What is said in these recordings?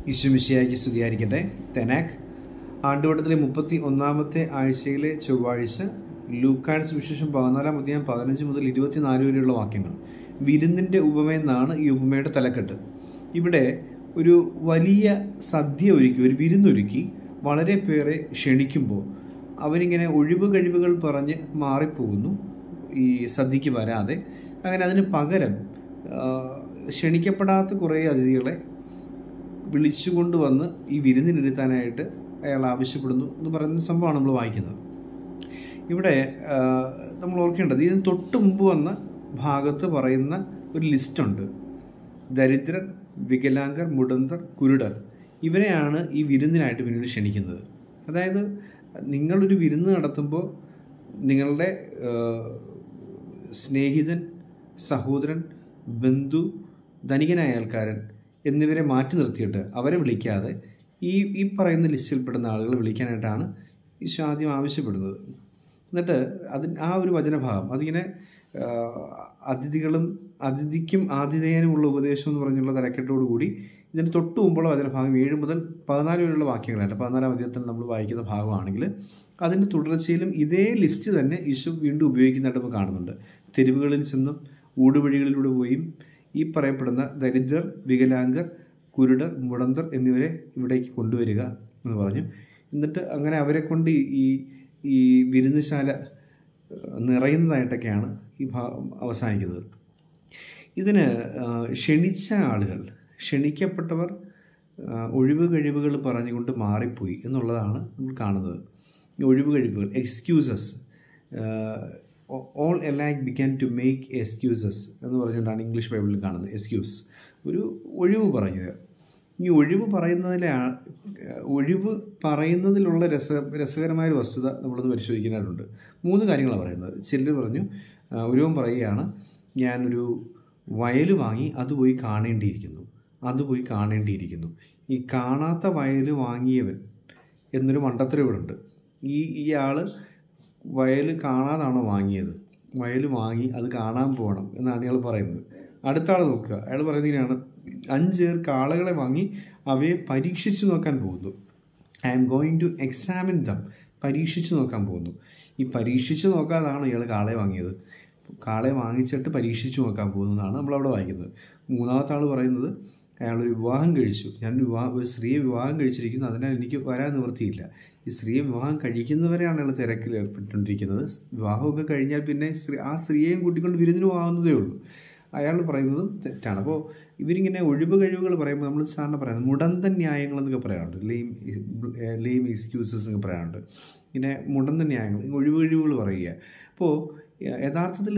ഈശ്വമിശിയാക്കി സ്തുതിയായിരിക്കട്ടെ തെനാക് ആണ്ടുവട്ടത്തിലെ മുപ്പത്തി ഒന്നാമത്തെ ആഴ്ചയിലെ ചൊവ്വാഴ്ച ലൂക്കാൻസ് വിശേഷം പതിനാലാം അധ്യായം പതിനഞ്ച് മുതൽ ഇരുപത്തിനാല് വരെയുള്ള വാക്യങ്ങൾ വിരുന്നിൻ്റെ ഉപമയെന്നാണ് ഈ ഉപമയുടെ തലക്കെട്ട് ഇവിടെ ഒരു വലിയ സദ്യ ഒരുക്കി ഒരു വിരുന്നൊരുക്കി വളരെ പേരെ ക്ഷണിക്കുമ്പോൾ അവരിങ്ങനെ ഒഴിവ് കഴിവുകൾ പറഞ്ഞ് മാറിപ്പോകുന്നു ഈ സദ്യക്ക് വരാതെ അങ്ങനെ അതിന് പകരം ആ, ക്ഷണിക്കപ്പെടാത്ത കുറേ അതിഥികളെ വിളിച്ചുകൊണ്ട് വന്ന് ഈ വിരുന്നിനിരുത്താനായിട്ട് അയാൾ ആവശ്യപ്പെടുന്നു എന്ന് പറയുന്ന സംഭവമാണ് നമ്മൾ വായിക്കുന്നത് ഇവിടെ ആ, നമ്മൾ ഓർക്കേണ്ടത് ഇതിന് തൊട്ട് മുമ്പ് വന്ന ഭാഗത്ത് പറയുന്ന ഒരു ലിസ്റ്റുണ്ട് ദരിദ്രർ വികലാംഗർ മുടന്തർ കുരുടർ ഇവരെയാണ് ഈ വിരുന്നിനായിട്ട് പിന്നീട് ക്ഷണിക്കുന്നത് അതായത് നിങ്ങളൊരു വിരുന്ന് നടത്തുമ്പോൾ നിങ്ങളുടെ ആ, സ്നേഹിതൻ സഹോദരൻ ബന്ധു ധനികനായ ആൾക്കാരൻ എന്നിവരെ മാറ്റി നിർത്തിയിട്ട് അവരെ വിളിക്കാതെ ഈ ഈ പറയുന്ന ലിസ്റ്റിൽപ്പെടുന്ന ആളുകളെ വിളിക്കാനായിട്ടാണ് ഈശോ ആദ്യം ആവശ്യപ്പെടുന്നത് എന്നിട്ട് അത് ആ ഒരു വചനഭാഗം അതിങ്ങനെ ആ, അതിഥികളും അതിഥിക്കും ആതിഥേയനുമുള്ള ഉപദേശം എന്ന് പറഞ്ഞുള്ള തലക്കെട്ടോടുകൂടി ഇതിന് തൊട്ട് മുമ്പുള്ള വചനഭാഗം ഏഴ് മുതൽ പതിനാല് വരെയുള്ള വാക്യങ്ങളാണ് പതിനാലാം അധ്യായത്തിൽ നമ്മൾ വായിക്കുന്ന ഭാഗമാണെങ്കിൽ അതിൻ്റെ തുടർച്ചയിലും ഇതേ ലിസ്റ്റ് തന്നെ ഈശോ വീണ്ടും ഉപയോഗിക്കുന്നതായിട്ട് നമുക്ക് കാണുന്നുണ്ട് തെരുവുകളിൽ ചെന്നും ഊടുവഴികളിലൂടെ പോയും ഈ പറയപ്പെടുന്ന ദരിദ്രർ വികലാംഗർ കുരുടർ മുടന്തർ എന്നിവരെ ഇവിടേക്ക് കൊണ്ടുവരിക എന്ന് പറഞ്ഞു എന്നിട്ട് അങ്ങനെ അവരെ കൊണ്ട് ഈ- ഈ ഈ വിരുന്നുശാല ഏഹ്, നിറയുന്നതായിട്ടൊക്കെയാണ് ഈ ഭാഗം അവസാനിക്കുന്നത് ഇതിന് ആ, ക്ഷണിച്ച ആളുകൾ ക്ഷണിക്കപ്പെട്ടവർ ആ, ഒഴിവ് കഴിവുകൾ പറഞ്ഞുകൊണ്ട് മാറിപ്പോയി എന്നുള്ളതാണ് നമ്മൾ കാണുന്നത് ഈ ഒഴിവ് കഴിവുകൾ excuses all alike because to make excuses എന്ന് പറഞ്ഞുകൊണ്ടാണ് ഇംഗ്ലീഷ് ബൈബിളിൽ കാണുന്നത് എക്സ്ക്യൂസ് ഒരു ഒഴിവ് പറഞ്ഞത് ഈ ഒഴിവ് പറയുന്നതിലെ ആ- ഒഴിവ് പറയുന്നതിലുള്ള രസ രസകരമായ ഒരു വസ്തുത നമ്മളൊന്ന് പരിശോധിക്കാനായിട്ടുണ്ട് മൂന്ന് കാര്യങ്ങളാണ് പറയുന്നത് ചിലർ പറഞ്ഞു ആ, ഒരുവൻ പറയുകയാണ് ഞാനൊരു വയൽ വാങ്ങി അത് പോയി കാണേണ്ടിയിരിക്കുന്നു അത് പോയി കാണേണ്ടിയിരിക്കുന്നു ഈ കാണാത്ത വയൽ വാങ്ങിയവൻ എന്നൊരു മണ്ടത്തരം ഇവിടെ ഉണ്ട് ഈ ഈ ആള് വയൽ കാണാതാണോ വാങ്ങിയത് വയൽ വാങ്ങി അത് കാണാൻ പോകണം എന്നാണ് ഇയാൾ പറയുന്നത് അടുത്ത ആൾ നോക്കുക അയാൾ പറയുന്നത് ഇങ്ങനെയാണ് അഞ്ചേർ കാളകളെ വാങ്ങി അവയെ പരീക്ഷിച്ചു നോക്കാൻ പോകുന്നു I am going to examine them പരീക്ഷിച്ചു നോക്കാൻ പോകുന്നു ഈ പരീക്ഷിച്ചു നോക്കാതാണ് ഇയാൾ കാളയെ വാങ്ങിയത് കാളയെ വാങ്ങിച്ചിട്ട് പരീക്ഷിച്ചു നോക്കാൻ പോകുന്നതാണ് നമ്മളവിടെ വായിക്കുന്നത് മൂന്നാമത്തെ ആൾ പറയുന്നത് അയാളൊരു വിവാഹം കഴിച്ചു ഞാൻ വിവാഹം ഒരു സ്ത്രീയെ വിവാഹം കഴിച്ചിരിക്കുന്നു അതിനാൽ എനിക്ക് വരാൻ നിവൃത്തിയില്ല ഈ സ്ത്രീയെ വിവാഹം കഴിക്കുന്നവരെയാണ് അയാൾ തിരക്കിൽ ഏർപ്പെട്ടുകൊണ്ടിരിക്കുന്നത് വിവാഹമൊക്കെ കഴിഞ്ഞാൽ പിന്നെ സ്ത്രീ ആ സ്ത്രീയെയും കൂട്ടിക്കൊണ്ട് വിരുന്നിന് പോകാവുന്നതേ ഉള്ളൂ അയാൾ പറയുന്നതും തെറ്റാണ് അപ്പോൾ ഇവരിങ്ങനെ ഒഴിവ് കഴിവുകൾ പറയുമ്പോൾ നമ്മൾ സാറിന് പറയുന്നത് മുടന്തൻ ന്യായങ്ങൾ എന്നൊക്കെ പറയാറുണ്ട് ലെയിം ലെയിം എക്സ്ക്യൂസസ് എന്നൊക്കെ പറയാറുണ്ട് ഇങ്ങനെ മുടന്തൻ ന്യായങ്ങൾ ഈ ഒഴിവ് കഴിവുകൾ പറയുക അപ്പോൾ യഥാർത്ഥത്തിൽ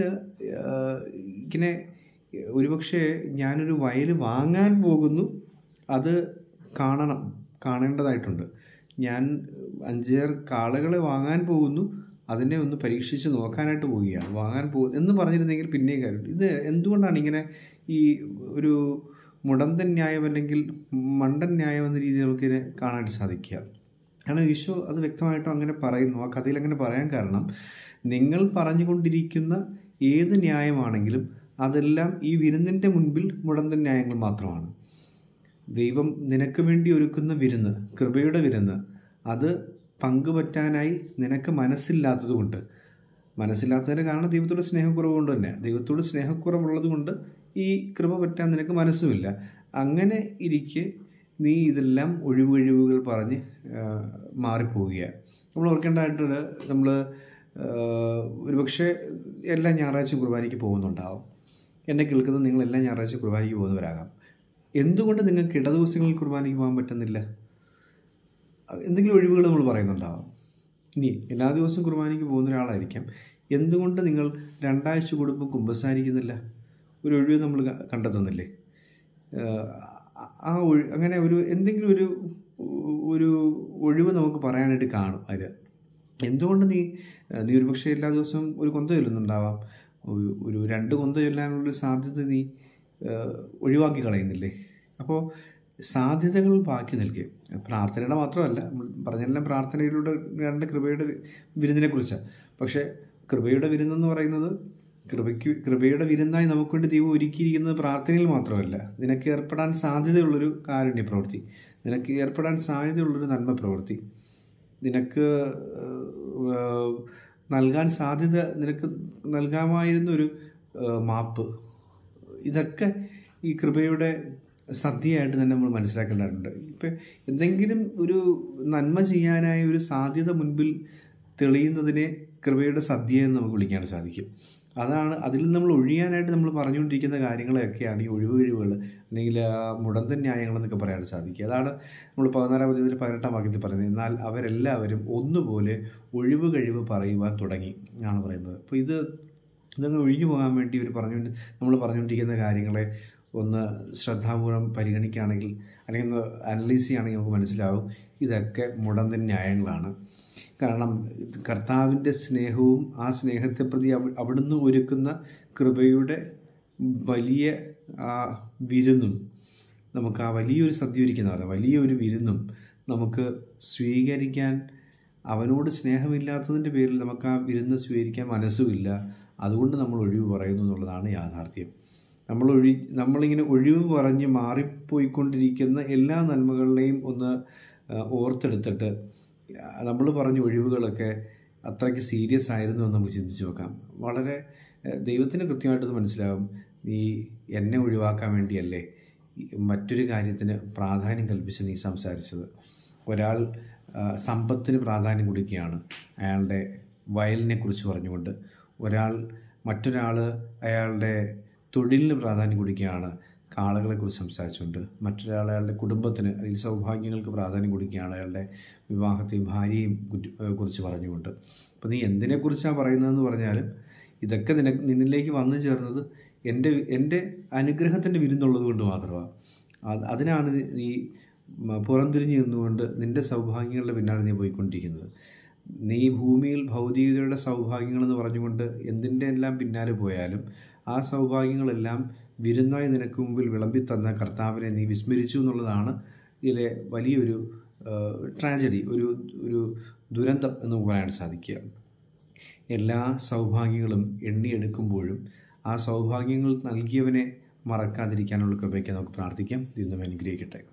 ഇങ്ങനെ ഒരുപക്ഷെ ഞാനൊരു വയൽ വാങ്ങാൻ പോകുന്നു അത് കാണണം കാണേണ്ടതായിട്ടുണ്ട് ഞാൻ അഞ്ചേർ കാളകളെ വാങ്ങാൻ പോകുന്നു അതിനെ ഒന്ന് പരീക്ഷിച്ച് നോക്കാനായിട്ട് പോവുകയാണ് വാങ്ങാൻ പോ എന്ന് പറഞ്ഞിരുന്നെങ്കിൽ പിന്നെയും കാര്യം ഇത് എന്തുകൊണ്ടാണ് ഇങ്ങനെ ഈ ഒരു മുടന്തൻ ന്യായം അല്ലെങ്കിൽ മണ്ടൻ ന്യായം എന്ന രീതിയിൽ നമുക്കിതിനെ കാണാനായിട്ട് സാധിക്കുക കാരണം ഈശോ അത് വ്യക്തമായിട്ടും അങ്ങനെ പറയുന്നു ആ കഥയിൽ അങ്ങനെ പറയാൻ കാരണം നിങ്ങൾ പറഞ്ഞുകൊണ്ടിരിക്കുന്ന ഏത് ന്യായമാണെങ്കിലും അതെല്ലാം ഈ വിരുന്നിൻ്റെ മുൻപിൽ മുടന്തൻ ന്യായങ്ങൾ മാത്രമാണ് ദൈവം നിനക്ക് വേണ്ടി ഒരുക്കുന്ന വിരുന്ന് കൃപയുടെ വിരുന്ന് അത് പങ്കുപറ്റാനായി നിനക്ക് മനസ്സില്ലാത്തതുകൊണ്ട് മനസ്സില്ലാത്തതിൻ്റെ കാരണം ദൈവത്തോട് സ്നേഹക്കുറവ് കൊണ്ട് തന്നെ ദൈവത്തോട് സ്നേഹക്കുറവുള്ളത് കൊണ്ട് ഈ കൃപ പറ്റാൻ നിനക്ക് മനസ്സുമില്ല അങ്ങനെ ഇരിക്കെ നീ ഇതെല്ലാം ഒഴിവൊഴിവുകൾ പറഞ്ഞ് ആ, മാറിപ്പോവുകയാണ് നമ്മൾ ഓർക്കേണ്ടതായിട്ട് നമ്മൾ ഒരുപക്ഷെ എല്ലാ ഞായറാഴ്ച കുർബാനയ്ക്ക് പോകുന്നുണ്ടാവും എന്നെ കേൾക്കുന്ന നിങ്ങൾ എല്ലാ ഞായറാഴ്ച കുർബാനയ്ക്ക് പോകുന്നവരാകാം എന്തുകൊണ്ട് നിങ്ങൾക്ക് ഇട ദിവസങ്ങളിൽ കുർബാനയ്ക്ക് പോകാൻ പറ്റുന്നില്ല എന്തെങ്കിലും ഒഴിവുകൾ നമ്മൾ പറയുന്നുണ്ടാവാം ഇനി എല്ലാ ദിവസവും കുർബാനയ്ക്ക് പോകുന്ന ഒരാളായിരിക്കാം എന്തുകൊണ്ട് നിങ്ങൾ രണ്ടാഴ്ച കൂടുമ്പോൾ കുമ്പസാരിക്കുന്നില്ല ഒരു ഒഴിവ് നമ്മൾ ക- കണ്ടെത്തുന്നില്ലേ ഏഹ് ആ ഒഴി അങ്ങനെ ഒരു എന്തെങ്കിലും ഒരു ഒരു ഒഴിവ് നമുക്ക് പറയാനായിട്ട് കാണും അതിൽ എന്തുകൊണ്ട് നീ ഏഹ് നീ ഒരു പക്ഷേ എല്ലാ ദിവസവും ഒരു കൊന്ത ചൊല്ലുന്നുണ്ടാവാം ഒരു ഒരു രണ്ട് കൊന്ത ചൊല്ലാനുള്ളൊരു സാധ്യത നീ ഏഹ് ഒഴിവാക്കി കളയുന്നില്ലേ അപ്പോൾ സാധ്യതകൾ ബാക്കി നിൽക്കും പ്രാർത്ഥനയുടെ മാത്രമല്ല നമ്മൾ പറഞ്ഞെല്ലാം പ്രാർത്ഥനയിലൂടെ രണ്ട് കൃപയുടെ വിരുന്നിനെ കുറിച്ചാണ് പക്ഷേ കൃപയുടെ വിരുന്നെന്ന് പറയുന്നത് കൃപയ്ക്ക് കൃപയുടെ വിരുന്നായി നമുക്ക് വേണ്ടി ദൈവം ഒരുക്കിയിരിക്കുന്നത് പ്രാർത്ഥനയിൽ മാത്രമല്ല നിനക്ക് ഏർപ്പെടാൻ സാധ്യതയുള്ളൊരു കാരുണ്യ പ്രവൃത്തി നിനക്ക് ഏർപ്പെടാൻ സാധ്യതയുള്ളൊരു നന്മ പ്രവൃത്തി നിനക്ക് ഏഹ്, നൽകാൻ സാധ്യത നിനക്ക് നൽകാമായിരുന്ന ഒരു ഏഹ്, മാപ്പ് ഇതൊക്കെ ഈ കൃപയുടെ സദ്യയായിട്ട് തന്നെ നമ്മൾ മനസ്സിലാക്കേണ്ടതുണ്ട് ഇപ്പം എന്തെങ്കിലും ഒരു നന്മ ചെയ്യാനായ ഒരു സാധ്യത മുൻപിൽ തെളിയുന്നതിനെ കൃപയുടെ സദ്യ എന്ന് നമുക്ക് വിളിക്കാൻ സാധിക്കും അതാണ് അതിൽ നമ്മൾ ഒഴിയാനായിട്ട് നമ്മൾ പറഞ്ഞുകൊണ്ടിരിക്കുന്ന കാര്യങ്ങളൊക്കെയാണ് ഈ ഒഴിവ് കഴിവുകൾ അല്ലെങ്കിൽ ആ മുടന്തൻ ന്യായങ്ങൾ എന്നൊക്കെ പറയാൻ സാധിക്കുക അതാണ് നമ്മൾ പതിനാലാം അധ്യായത്തിൽ പതിനെട്ടാം വാക്യത്തിൽ പറയുന്നത് എന്നാൽ അവരെല്ലാവരും ഒന്നുപോലെ ഒഴിവ് കഴിവ് പറയുവാൻ തുടങ്ങി എന്നാണ് പറയുന്നത് അപ്പോൾ ഇത് ഇതങ്ങ് ഒഴിഞ്ഞു പോകാൻ വേണ്ടി ഇവർ പറഞ്ഞു നമ്മൾ പറഞ്ഞുകൊണ്ടിരിക്കുന്ന കാര്യങ്ങളെ ഒന്ന് ശ്രദ്ധാപൂർവം പരിഗണിക്കുകയാണെങ്കിൽ അല്ലെങ്കിൽ ഒന്ന് അനലൈസ് ചെയ്യുകയാണെങ്കിൽ നമുക്ക് മനസ്സിലാവും ഇതൊക്കെ മുടന്തൻ ന്യായങ്ങളാണ് കാരണം ഇത് കർത്താവിൻ്റെ സ്നേഹവും ആ സ്നേഹത്തെ പ്രതി അവ- അവിടുന്ന് ഒരുക്കുന്ന കൃപയുടെ വലിയ ആ വിരുന്നും നമുക്ക് ആ വലിയൊരു സദ്യ ഒരുക്കുന്ന വലിയൊരു വിരുന്നും നമുക്ക് സ്വീകരിക്കാൻ അവനോട് സ്നേഹമില്ലാത്തതിൻ്റെ പേരിൽ നമുക്ക് ആ വിരുന്ന് സ്വീകരിക്കാൻ മനസ്സുമില്ല അതുകൊണ്ട് നമ്മൾ ഒഴിവ് പറയുന്നു എന്നുള്ളതാണ് യാഥാർത്ഥ്യം നമ്മൾ ഒഴി നമ്മളിങ്ങനെ ഒഴിവ് പറഞ്ഞ് മാറിപ്പോയിക്കൊണ്ടിരിക്കുന്ന എല്ലാ നന്മകളുടെയും ഒന്ന് ആ, ഓർത്തെടുത്തിട്ട് നമ്മൾ പറഞ്ഞ ഒഴിവുകളൊക്കെ അത്രയ്ക്ക് സീരിയസ് ആയിരുന്നു എന്ന് നമുക്ക് ചിന്തിച്ച് നോക്കാം വളരെ ആ, ദൈവത്തിന് കൃത്യമായിട്ടത് മനസ്സിലാവും നീ എന്നെ ഒഴിവാക്കാൻ വേണ്ടിയല്ലേ ഈ മറ്റൊരു കാര്യത്തിന് പ്രാധാന്യം കൽപ്പിച്ച് നീ സംസാരിച്ചത് ഒരാൾ ആ, സമ്പത്തിന് പ്രാധാന്യം കൊടുക്കുകയാണ് അയാളുടെ വയലിനെ കുറിച്ച് പറഞ്ഞുകൊണ്ട് ഒരാൾ മറ്റൊരാൾ അയാളുടെ തൊഴിലിന് പ്രാധാന്യം കൊടുക്കുകയാണ് കാളകളെക്കുറിച്ച് സംസാരിച്ചുകൊണ്ട് മറ്റൊരാൾ അയാളുടെ കുടുംബത്തിന് അല്ലെങ്കിൽ സൗഭാഗ്യങ്ങൾക്ക് പ്രാധാന്യം കൊടുക്കുകയാണ് അയാളുടെ വിവാഹത്തെയും ഭാര്യയും കുറ്റി- ഏഹ് കുറിച്ച് പറഞ്ഞുകൊണ്ട് അപ്പോൾ നീ എന്തിനെക്കുറിച്ചാണ് പറയുന്നതെന്ന് പറഞ്ഞാലും ഇതൊക്കെ നിന നിന്നിലേക്ക് വന്നു ചേർന്നത് എൻ്റെ എൻ്റെ അനുഗ്രഹത്തിൻ്റെ വിരുന്നുള്ളത് കൊണ്ട് മാത്രമാണ് അത് അതിനാണ് നീ- നീ മ- പുറംതിരിഞ്ഞ് നിന്നുകൊണ്ട് നിൻ്റെ സൗഭാഗ്യങ്ങളുടെ പിന്നാലെ നീ പോയിക്കൊണ്ടിരിക്കുന്നത് നീ ഭൂമിയിൽ ഭൗതികതയുടെ സൗഭാഗ്യങ്ങളെന്ന് പറഞ്ഞുകൊണ്ട് എന്തിൻ്റെ എല്ലാം പിന്നാലെ പോയാലും ആ സൗഭാഗ്യങ്ങളെല്ലാം വിരുന്നായി നിനക്ക് മുമ്പിൽ വിളമ്പി തന്ന കർത്താവിനെ നീ വിസ്മരിച്ചു എന്നുള്ളതാണ് ഇതിലെ വലിയൊരു ട്രാജഡി ഒരു ഒരു ദുരന്തം എന്ന് പറയാൻ സാധിക്കുക എല്ലാ സൗഭാഗ്യങ്ങളും എണ്ണിയെടുക്കുമ്പോഴും ആ സൗഭാഗ്യങ്ങൾ നൽകിയവനെ മറക്കാതിരിക്കാനുള്ള കൃപയ്ക്ക് നമുക്ക് പ്രാർത്ഥിക്കാം ദൈവം നമ്മെ അനുഗ്രഹിക്കട്ടെ